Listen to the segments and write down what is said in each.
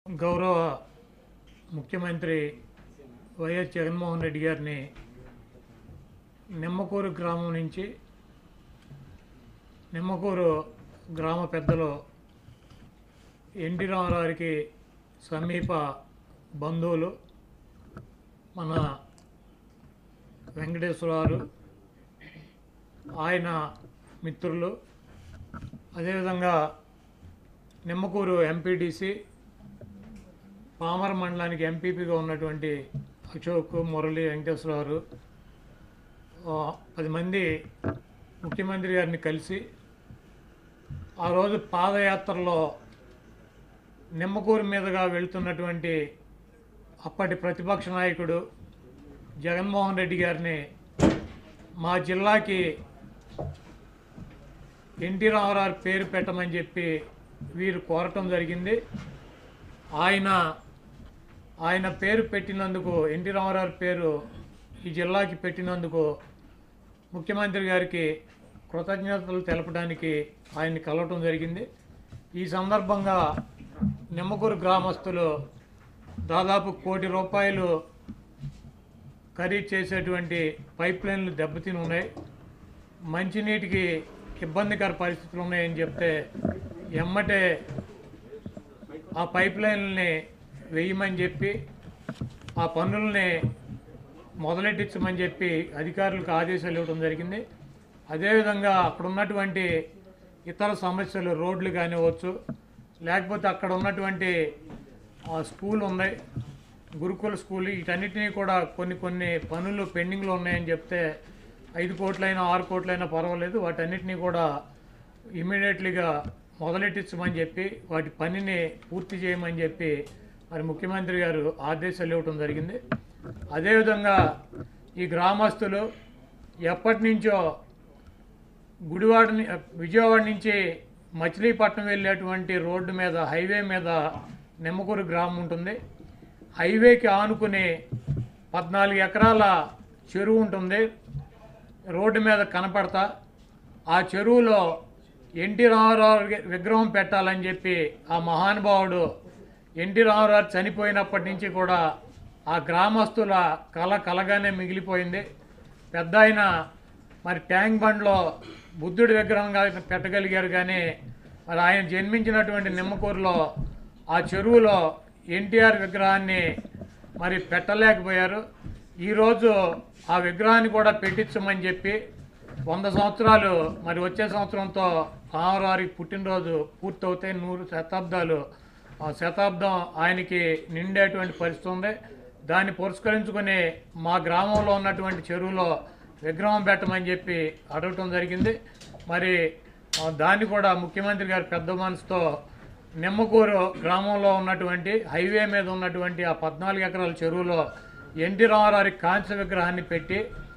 గౌరవ ముఖ్యమంత్రి వైఎస్ జగన్మోహన్ రెడ్డి గారిని నిమ్మకూరు గ్రామం నుంచి నిమ్మకూరు గ్రామ పెద్దలు ఎన్టీ రామారావుకి సమీప బంధువులు మన వెంకటేశ్వరరావు ఆయన మిత్రులు అదేవిధంగా నిమ్మకూరు ఎంపీటీసీ పామర మండలానికి ఎంపీపీగా ఉన్నటువంటి అశోక్ మురళి వెంకటేశ్వరరావు ఆ, పది మంది ముఖ్యమంత్రి గారిని కలిసి ఆ రోజు పాదయాత్రలో నిమ్మకూరు మీదుగా వెళ్తున్నటువంటి అప్పటి ప్రతిపక్ష నాయకుడు జగన్మోహన్ రెడ్డి గారిని మా జిల్లాకి ఎన్టీ రామారావు పేరు పెట్టమని చెప్పి వీరు కోరటం జరిగింది ఆయన ఆయన పేరు పెట్టినందుకు ఎన్టీ రామారావు పేరు ఈ జిల్లాకి పెట్టినందుకు ముఖ్యమంత్రి గారికి కృతజ్ఞతలు తెలపడానికి ఆయన్ని కలవటం జరిగింది ఈ సందర్భంగా నిమ్మకూరు గ్రామస్తులు దాదాపు కోటి రూపాయలు ఖరీదు చేసేటువంటి పైప్ లైన్లు దెబ్బతిని ఉన్నాయి మంచినీటికి ఇబ్బందికర పరిస్థితులు ఉన్నాయని చెప్తే ఎమ్మటే ఆ పైప్ లైన్లని వేయమని చెప్పి ఆ పనుల్ని మొదలెట్టించమని చెప్పి అధికారులకు ఆదేశాలు ఇవ్వడం జరిగింది అదేవిధంగా అక్కడ ఉన్నటువంటి ఇతర సమస్యలు రోడ్లు కానివ్వచ్చు లేకపోతే అక్కడ ఉన్నటువంటి ఆ స్కూల్ ఉన్నాయి గురుకుల స్కూల్ వీటన్నిటినీ కూడా కొన్ని కొన్ని పనులు పెండింగ్లో ఉన్నాయని చెప్తే ఐదు కోట్లైనా ఆరు కోట్లైనా పర్వాలేదు వాటన్నిటినీ కూడా ఇమీడియట్లీగా మొదలెట్టించమని చెప్పి వాటి పనిని పూర్తి చేయమని చెప్పి మరి ముఖ్యమంత్రి గారు ఆదేశాలు ఇవ్వటం జరిగింది అదేవిధంగా ఈ గ్రామస్తులు ఎప్పటి నుంచో గుడివాడ ని- విజయవాడ నుంచి మచిలీపట్నం వెళ్ళేటువంటి రోడ్డు మీద హైవే మీద నిమ్మకూరు గ్రామం ఉంటుంది హైవేకి ఆనుకుని పద్నాలుగు ఎకరాల చెరువు ఉంటుంది రోడ్డు మీద కనపడతా ఆ చెరువులో ఎన్టీ రామారావు వి- విగ్రహం పెట్టాలని చెప్పి ఆ మహానుభావుడు ఎన్టీ రామారావు చనిపోయినప్పటి నుంచి కూడా ఆ గ్రామస్తుల కళ కలగానే మిగిలిపోయింది పెద్ద ఆయన మరి ట్యాంక్ బండ్లో బుద్ధుడి విగ్రహంగా పెట్టగలిగారు కానీ మరి ఆయన జన్మించినటువంటి నిమ్మకూరులో ఆ చెరువులో ఎన్టీఆర్ విగ్రహాన్ని మరి పెట్టలేకపోయారు ఈరోజు ఆ విగ్రహాన్ని కూడా పెట్టించమని చెప్పి వంద సంవత్సరాలు మరి వచ్చే సంవత్సరంతో రామారావు పుట్టినరోజు పూర్తవుతాయి నూరు శతాబ్దాలు ఆ శతాబ్దం ఆయనకి నిండేటువంటి పరిస్థితి ఉంది దాన్ని పురస్కరించుకొని మా గ్రామంలో ఉన్నటువంటి చెరువులో విగ్రహం పెట్టమని చెప్పి అడగటం జరిగింది మరి ఆ, దాన్ని కూడా ముఖ్యమంత్రి గారి పెద్ద మనసుతో నిమ్మకూరు గ్రామంలో ఉన్నటువంటి హైవే మీద ఉన్నటువంటి ఆ పద్నాలుగు ఎకరాల చెరువులో ఎన్టీ రామారావు కాంస్య విగ్రహాన్ని పెట్టి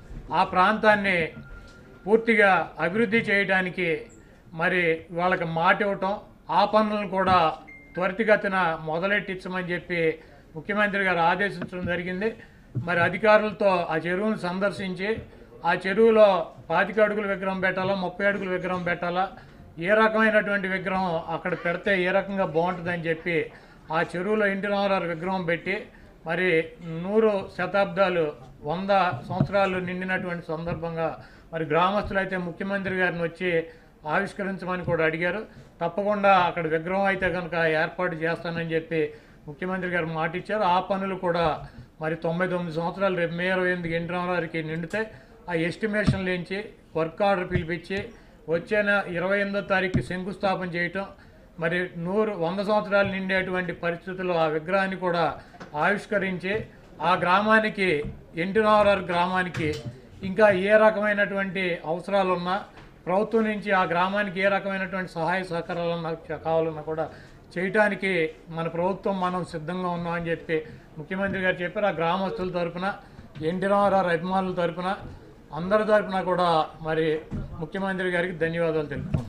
ఆ ప్రాంతాన్ని పూర్తిగా అభివృద్ధి చేయడానికి మరి వాళ్ళకి మాట ఇవ్వటం ఆ పనులను కూడా త్వరితగతిన మొదలెట్టించమని చెప్పి ముఖ్యమంత్రి గారు ఆదేశించడం జరిగింది మరి అధికారులతో ఆ చెరువును సందర్శించి ఆ చెరువులో పాతిక అడుగుల విగ్రహం పెట్టాలా ముప్పై అడుగుల విగ్రహం పెట్టాలా ఏ రకమైనటువంటి విగ్రహం అక్కడ పెడితే ఏ రకంగా బాగుంటుందని చెప్పి ఆ చెరువులో ఎన్టీ రామారావు విగ్రహం పెట్టి మరి నూరు శతాబ్దాలు వంద సంవత్సరాలు నిండినటువంటి సందర్భంగా మరి గ్రామస్తులు అయితే ముఖ్యమంత్రి గారిని వచ్చి ఆవిష్కరించమని కూడా అడిగారు తప్పకుండా అక్కడ విగ్రహం అయితే కనుక ఏర్పాటు చేస్తానని చెప్పి ముఖ్యమంత్రి గారు మాట ఇచ్చారు ఆ పనులు కూడా మరి తొంభై తొమ్మిది సంవత్సరాలు రేపు మే ఇరవై ఎనిమిది ఎన్టీ రామారావుకి నిండితే ఆ ఎస్టిమేషన్లు ఇచ్చి వర్క్ ఆర్డర్ పిలిపించి వచ్చే నె- ఇరవై ఎనిమిదో తారీఖు శంకుస్థాపన చేయటం మరి నూరు వంద సంవత్సరాలు నిండేటువంటి పరిస్థితుల్లో ఆ విగ్రహాన్ని కూడా ఆవిష్కరించి ఆ గ్రామానికి ఎన్టీ రామారావు గ్రామానికి ఇంకా ఏ రకమైనటువంటి అవసరాలు ఉన్నా ప్రభుత్వం నుంచి ఆ గ్రామానికి ఏ రకమైనటువంటి సహాయ సహకారాలన్నా కావాలన్నా కూడా చేయటానికి మన ప్రభుత్వం మనం సిద్ధంగా ఉన్నామని చెప్పి ముఖ్యమంత్రి గారు చెప్పారు ఆ గ్రామస్తుల తరపున ఎన్టీ రామారావు అభిమానుల తరపున అందరి తరపున కూడా మరి ముఖ్యమంత్రి గారికి ధన్యవాదాలు తెలుపుతున్నాం